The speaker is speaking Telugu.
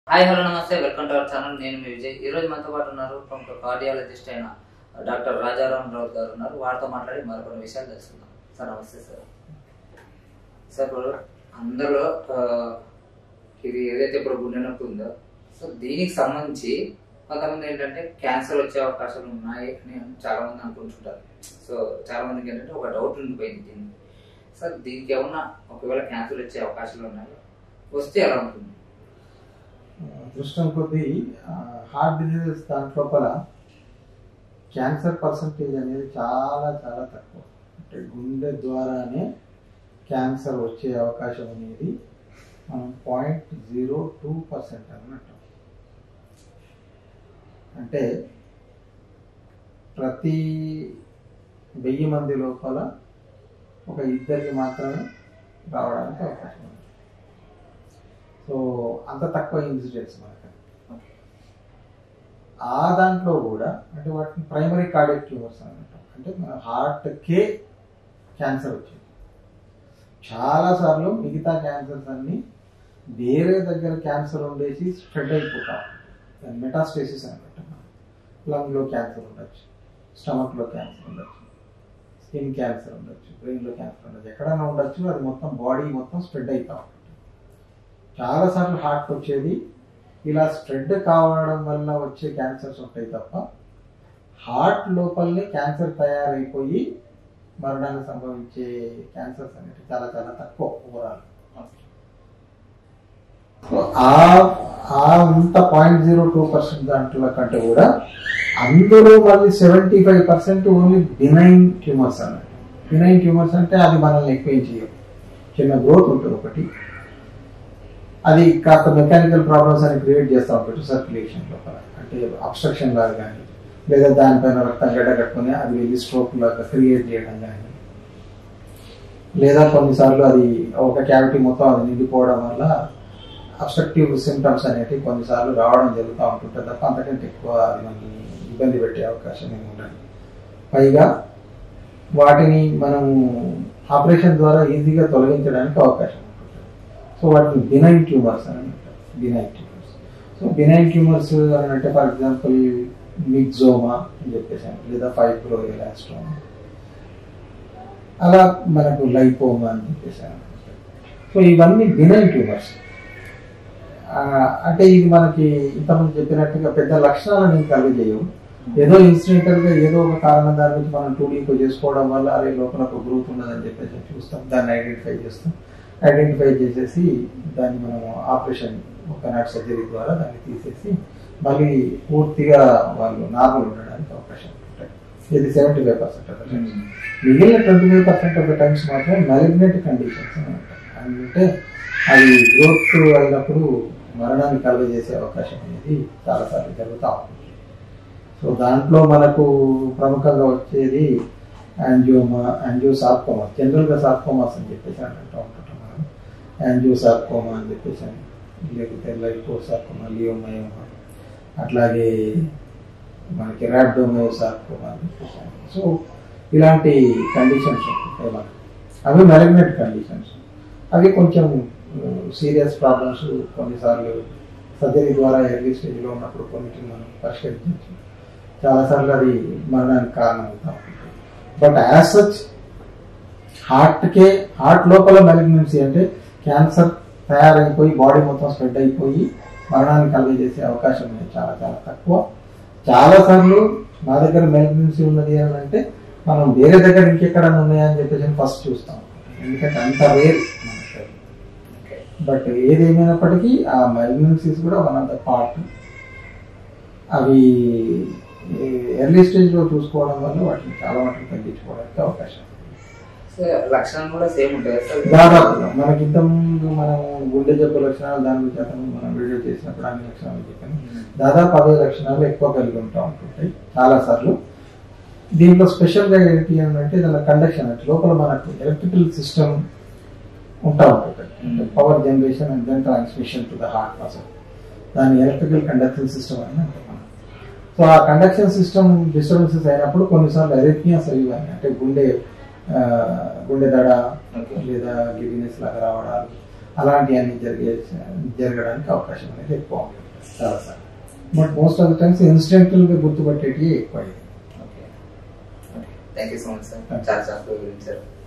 హాయ్ హలో నమస్తే వెల్కమ్ టు అవర్ ఛానల్ నేను మీ విజయ్ ఈ రోజు మనతో పాటు ఉన్నారు ప్రముఖ కార్డియాలజిస్ట్ అయిన డాక్టర్ రాజారాం రావు గారు ఉన్నారు వారితో మాట్లాడి మరికొన్ని విషయాలు తెలుసుకుందాం సార్ నమస్తే సార్ సార్ ఇప్పుడు అందరూ ఆ, ఇది ఏదైతే ఇప్పుడు గుండె నొప్పి ఉందో సో దీనికి సంబంధించి కొంతమంది ఏంటంటే క్యాన్సర్ వచ్చే అవకాశాలు ఉన్నాయి అని చాలా మంది అనుకుంటుంటారు సో చాలా మందికి ఏంటంటే ఒక డౌట్ ఉండిపోయింది దీనికి సార్ దీనికి ఏమన్నా ఒకవేళ క్యాన్సర్ వచ్చే అవకాశాలు ఉన్నాయి వస్తే ఎలా ఉంటుంది దృష్టం కొద్దీ హార్ట్ డిజీజెస్ దాంట్ లోపల క్యాన్సర్ పర్సంటేజ్ అనేది చాలా చాలా తక్కువ అంటే గుండె ద్వారానే క్యాన్సర్ వచ్చే అవకాశం అనేది మనం పాయింట్ జీరో టూ పర్సెంట్ అన్నట్టు అంటే ప్రతి వెయ్యి మంది లోపల ఒక ఇద్దరికి మాత్రమే రావడానికి అవకాశం ఉంది సో అంత తక్కువ ఇన్సిడెంట్స్ మనకి ఆ దాంట్లో కూడా అంటే వాటిని ప్రైమరీ కార్డియక్ ట్యూమర్స్ అని అంటాం అంటే మన హార్ట్కే క్యాన్సర్ వచ్చింది చాలాసార్లు మిగతా క్యాన్సర్స్ అన్ని వేరే దగ్గర క్యాన్సర్ ఉండేసి స్ప్రెడ్ అయిపోతా దాన్ని మెటాస్టేసిస్ అని అంటాం లంగ్లో క్యాన్సర్ ఉండొచ్చు స్టమక్లో క్యాన్సర్ ఉండొచ్చు స్కిన్ క్యాన్సర్ ఉండొచ్చు బ్రెయిన్లో క్యాన్సర్ ఉండొచ్చు ఎక్కడైనా ఉండొచ్చు అది మొత్తం బాడీ మొత్తం స్ప్రెడ్ అవుతా ఉంటుంది చాలాసార్లు హార్ట్ వచ్చేది ఇలా స్ప్రెడ్ కావడం వల్ల వచ్చే క్యాన్సర్స్ ఉంటాయి తప్ప హార్ట్ లోపలనే క్యాన్సర్ తయారైపోయి మరణాన్ని సంభవించే క్యాన్సర్స్ అనేవి చాలా చాలా తక్కువ ఓవరాల్ ఆ ఆ అంత పాయింట్ జీరో టూ పర్సెంట్ దాంట్లో కంటే కూడా అందులో మళ్ళీ seventy five percent only benign tumours అన్నట్టు బినైన్ ట్యూమర్స్ అంటే అది మనల్ని ఎక్కువ ఏం చేయవు చిన్న గ్రోత్ ఉంటుంది ఒకటి అది కాస్త మెకానికల్ ప్రాబ్లమ్స్ అని క్రియేట్ చేస్తూ ఉంటుంది సర్క్యులేషన్ లోపల అంటే అబ్స్ట్రక్షన్ లాగా కానీ లేదా దానిపైన రక్తం గడ్డ కట్టుకుని అది వెళ్ళి స్ట్రోక్ లాగా క్రియేట్ చేయడం కానీ లేదా కొన్నిసార్లు అది ఒక క్యావిటీ మొత్తం అది నిండిపోవడం వల్ల అబ్స్ట్రక్టివ్ సిమ్టమ్స్ అనేవి కొన్నిసార్లు రావడం జరుగుతూ ఉంటుంటుంది తప్ప అంతకంటే ఎక్కువ అది మనకి ఇబ్బంది పెట్టే అవకాశం ఏమి ఉండదు పైగా వాటిని మనం ఆపరేషన్ ద్వారా ఈజీగా తొలగించడానికి అవకాశం ఉంటుంది సో వాటిని బినైన్ ట్యూమర్స్ అని అంటారు benign tumours so benign tumours అని అంటే ఫర్ ఎగ్జాంపుల్ మిగ్జోమా అని చెప్పేసాను లేదా ఫైబ్రో ఎలాస్ట్రోమా అలా మనకు లైపోమా అని చెప్పేసాను సో ఇవన్నీ బినైన్ ట్యూమర్స్ అంటే ఇది మనకి ఇంతకుముందు చెప్పినట్టుగా పెద్ద లక్షణాలను ఏం కలుగజేయవు ఏదో ఇన్సిడెంటల్ గా ఏదో ఒక కారణం దాని గురించి మనం టూడీకో చేసుకోవడం వల్ల అరే లోపల ఒక గ్రూప్ ఉన్నదని చెప్పేసి చూస్తాం దాన్ని ఐడెంటిఫై చేస్తాం ఐడెంటిఫై చేసేసి దాన్ని మనం ఆపరేషన్ ఒక నాట్ సర్జరీ ద్వారా దాన్ని తీసేసి మళ్ళీ పూర్తిగా వాళ్ళు నార్మల్ ఉండడానికి అవకాశం ఉంటాయి ఇది seventy five percent of the times మిగిలిన twenty five percent of the times మాత్రం మెలిగ్నెంట్ కండిషన్స్ అని ఉంటాయి అంటే అది గ్రోత్ అయినప్పుడు మరణాన్ని కలుగజేసే అవకాశం అనేది చాలాసార్లు జరుగుతూ ఉంటుంది సో దాంట్లో మనకు ప్రముఖంగా వచ్చేది యాంజియోమా యాంజియోసార్కోమా జనరల్గా సార్కోమాస్ అని చెప్పేసి అని అంటూ ఉంటుంటాం మనం యాంజియోసార్కోమా అని చెప్పేసి అని లేకపోతే లైపోసార్కోమా లియోమయోమా అట్లాగే మనకి ర్యాబ్డోమయోసార్కోమా అని చెప్పేసి అని. సో ఇలాంటి కండిషన్స్ ఉంటాయి మనకు అవి మెలిగ్నెంట్ కండిషన్స్ అవి కొంచెం సీరియస్ ప్రాబ్లమ్స్ కొన్నిసార్లు సర్జరీ ద్వారా ఎర్లీ స్టేజ్లో ఉన్నప్పుడు కొన్నిటిని మనం పరిష్కరించవచ్చు చాలాసార్లు అది మరణానికి కారణం అవుతా ఉంటుంది బట్ యాజ్ సచ్ హార్ట్కే హార్ట్ లోపల మెలిగ్నెన్సీ అంటే క్యాన్సర్ తయారైపోయి బాడీ మొత్తం స్ప్రెడ్ అయిపోయి మరణాన్ని కలిగజేసే అవకాశం ఉంది చాలా చాలా తక్కువ చాలాసార్లు నా దగ్గర మెలిగ్నెన్సీ ఉన్నది అని అంటే మనం వేరే దగ్గర ఇంకెక్కడ ఉన్నాయని చెప్పేసి ఫస్ట్ చూస్తాం ఎందుకంటే అంత రేర్ మనకి బట్ ఏదేమైనప్పటికీ ఆ మెలిగ్నెన్సీస్ కూడా వన్ ఆఫ్ ద పార్ట్ అవి ఎర్లీ స్టేజ్లో చూసుకోవడం వల్ల వాటిని చాలా మటుకు తగ్గించుకోవడానికి అవకాశం ఉంది. సార్ లక్షణాలు కూడా సేమ్ ఉంటాయి సార్ దాదాపుగా మనకి ఇంతకుముందు మనం గుండె జబ్బు లక్షణాలు దాని గురించి అతను మనం వీడియో చేసినప్పుడు అన్ని లక్షణాలు చెప్పాను దాదాపు అదే లక్షణాలు ఎక్కువ కలిగి ఉంటా ఉంటుంటాయి చాలా సార్లు దీంట్లో స్పెషల్గా ఏంటి అని అంటే దాని కండక్షన్ అంటే లోపల మనకు ఎలక్ట్రికల్ సిస్టమ్ ఉంటా ఉంటుంది power generation and then transmission to the heart muscle దాన్ని ఎలక్ట్రికల్ కండక్షన్ సిస్టమ్ అని అంటాం మనం సో ఆ కండక్షన్ సిస్టమ్ డిస్టర్బెన్సెస్ అయినప్పుడు కొన్నిసార్లు ఎరిథ్మియాస్ అవి ఇవన్నీ అంటే గుండె ఆ, గుండె దడ Okay. లేదా గిరినెస్ లాగా రావడాలు అలాంటివన్నీ జరిగే జరగడానికి అవకాశం అనేది ఎక్కువ ఉంటుంది చాలా సార్లు but most of the times ఇన్సిడెంటల్గా గుర్తుపట్టేటివి ఎక్కువ ఇది okay thank you so much sir చాలా చాలా వివరించారు